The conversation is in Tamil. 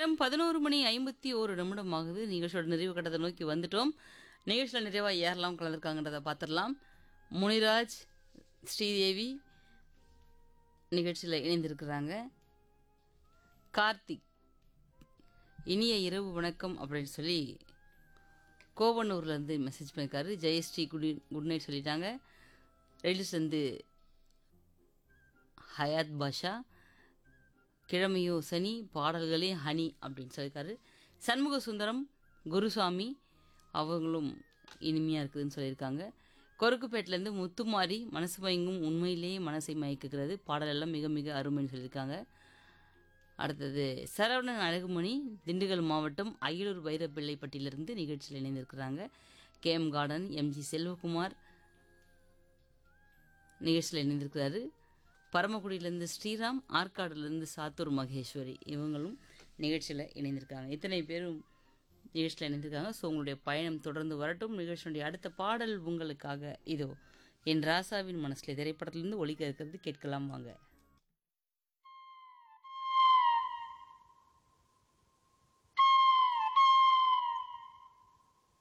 நேரம் பதினோரு மணி ஐம்பத்தி ஒரு நிமிடம் ஆகுது நிகழ்ச்சியோட நிறைவு கட்டத்தை நோக்கி வந்துட்டோம் நிகழ்ச்சியில் நிறைவாக யாரெல்லாம் கலந்துருக்காங்கன்றதை பார்த்துடலாம் முனிராஜ் ஸ்ரீதேவி நிகழ்ச்சியில் இணைந்திருக்கிறாங்க கார்த்திக் இனிய இரவு வணக்கம் அப்படின்னு சொல்லி கோவனூர்லேருந்து மெசேஜ் பண்ணியிருக்காரு ஜெயஸ்ரீ குடி குட் நைட் சொல்லிட்டாங்க ரயில்ஸ்லேருந்து ஹயாத் பாஷா கிழமையோ சனி பாடல்களே ஹனி அப்படின்னு சொல்லியிருக்காரு சண்முக சுந்தரம் குருசாமி அவங்களும் இனிமையாக இருக்குதுன்னு சொல்லியிருக்காங்க கொருக்குப்பேட்டிலேருந்து முத்துமாரி மனசு மயங்கும் உண்மையிலேயே மனசை மயக்குகிறது பாடலெல்லாம் மிக மிக அருமைன்னு சொல்லியிருக்காங்க அடுத்தது சரவணன் அழகுமணி திண்டுக்கல் மாவட்டம் அயலூர் வைரப்பிள்ளைப்பட்டியிலிருந்து நிகழ்ச்சியில் இணைந்திருக்கிறாங்க கேஎம் கார்டன் எம்ஜி செல்வகுமார் நிகழ்ச்சியில் இணைந்திருக்கிறாரு பரமக்குடியிலேருந்து ஸ்ரீராம் ஆற்காடுலேருந்து சாத்தூர் மகேஸ்வரி இவங்களும் நிகழ்ச்சியில் இணைந்திருக்காங்க இத்தனை பேரும் நிகழ்ச்சியில் இணைந்திருக்காங்க ஸோ உங்களுடைய பயணம் தொடர்ந்து வரட்டும் நிகழ்ச்சியினுடைய அடுத்த பாடல் உங்களுக்காக இதோ என் ராசாவின் மனசில் திரைப்படத்திலிருந்து ஒலிக்க இருக்கிறது கேட்கலாம் வாங்க